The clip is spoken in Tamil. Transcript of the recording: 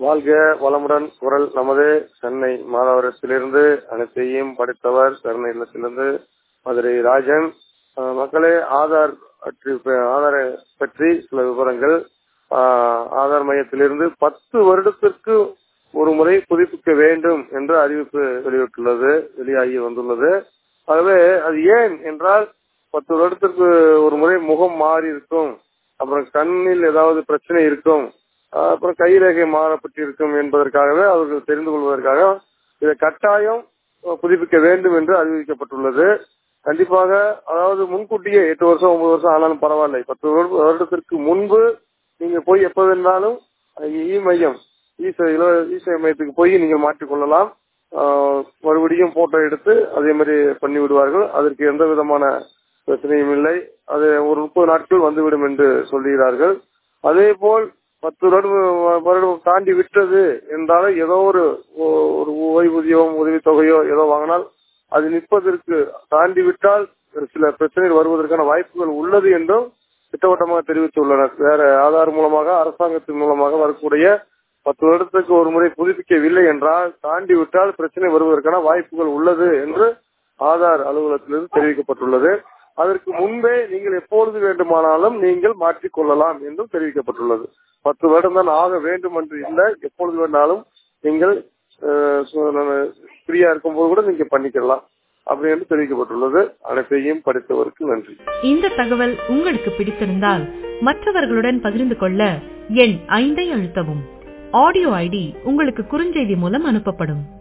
வாழ்க வளமுடன் குரல் நமது சென்னை மாதவரத்திலிருந்து அனைத்தையும் படித்தவர் சென்னை இல்லத்திலிருந்து மதுரை ராஜன் அஹ் மக்களே ஆதார் பற்றி ஆதார பற்றி சில விவரங்கள் ஆஹ் ஆதார் மையத்திலிருந்து பத்து வருடத்திற்கு ஒரு முறை புதுப்பிக்க வேண்டும் என்று அறிவிப்பு வெளியிட்டுள்ளது வெளியாகி வந்துள்ளது ஆகவே அது ஏன் என்றால் பத்து வருடத்திற்கு ஒரு முறை முகம் மாறி இருக்கும் அப்புறம் கண்ணில் ஏதாவது பிரச்சனை இருக்கும் ஆஹ் அப்புறம் கைரேகை மாறப்பட்டிருக்கும் என்பதற்காகவே அவர்கள் தெரிந்து கொள்வதற்காக இதை கட்டாயம் புதுப்பிக்க வேண்டும் என்று அறிவிக்கப்பட்டுள்ளது கண்டிப்பாக அதாவது முன்கூட்டியே எட்டு வருஷம் ஒன்பது வருஷம் ஆனாலும் பரவாயில்லை பத்து வருட- வருடத்திற்கு முன்பு நீங்க போய் எப்ப வேணாலும் இ மையம் ஈச இலவ ஈச மையத்துக்கு போய் நீங்கள் மாற்றிக்கொள்ளலாம் ஆஹ் மறுபடியும் போட்டோ எடுத்து அதே மாதிரி பண்ணி விடுவார்கள் அதற்கு எந்த விதமான பிரச்சனையும் இல்லை அது ஒரு முப்பது நாட்கள் வந்துவிடும் என்று சொல்கிறார்கள் அதே போல் பத்து வருடம் வருடம் தாண்டி விட்டது என்றாலும் ஏதோ ஒரு ஒரு ஓய்வூதியம் உதவித்தொகையோ ஏதோ வாங்கினால் அது நிற்பதற்கு தாண்டி விட்டால் சில பிரச்சனைகள் வருவதற்கான வாய்ப்புகள் உள்ளது என்றும் திட்டவட்டமாக தெரிவித்துள்ளனர் வேற ஆதார் மூலமாக அரசாங்கத்தின் மூலமாக வரக்கூடிய பத்து வருடத்துக்கு ஒரு முறை புதுப்பிக்கவில்லை என்றால் தாண்டி விட்டால் பிரச்சனை வருவதற்கான வாய்ப்புகள் உள்ளது என்று ஆதார் அலுவலகத்திலிருந்து தெரிவிக்கப்பட்டுள்ளது அதற்கு முன்பே நீங்கள் எப்பொழுது வேண்டுமானாலும் நீங்கள் மாற்றிக் கொள்ளலாம் என்றும் தெரிவிக்கப்பட்டுள்ளது பத்து வருடம் தான் ஆக வேண்டும் என்று இல்லை எப்பொழுது வேணாலும் நீங்கள் ஃப்ரீயா இருக்கும்போது கூட நீங்க பண்ணிக்கலாம் அப்படி என்று தெரிவிக்கப்பட்டுள்ளது அனைத்தையும் படித்தவருக்கு நன்றி இந்த தகவல் உங்களுக்கு பிடித்திருந்தால் மற்றவர்களுடன் பகிர்ந்து கொள்ள எண் ஐந்தை அழுத்தவும் ஆடியோ ஐடி உங்களுக்கு குறுஞ்செய்தி மூலம் அனுப்பப்படும்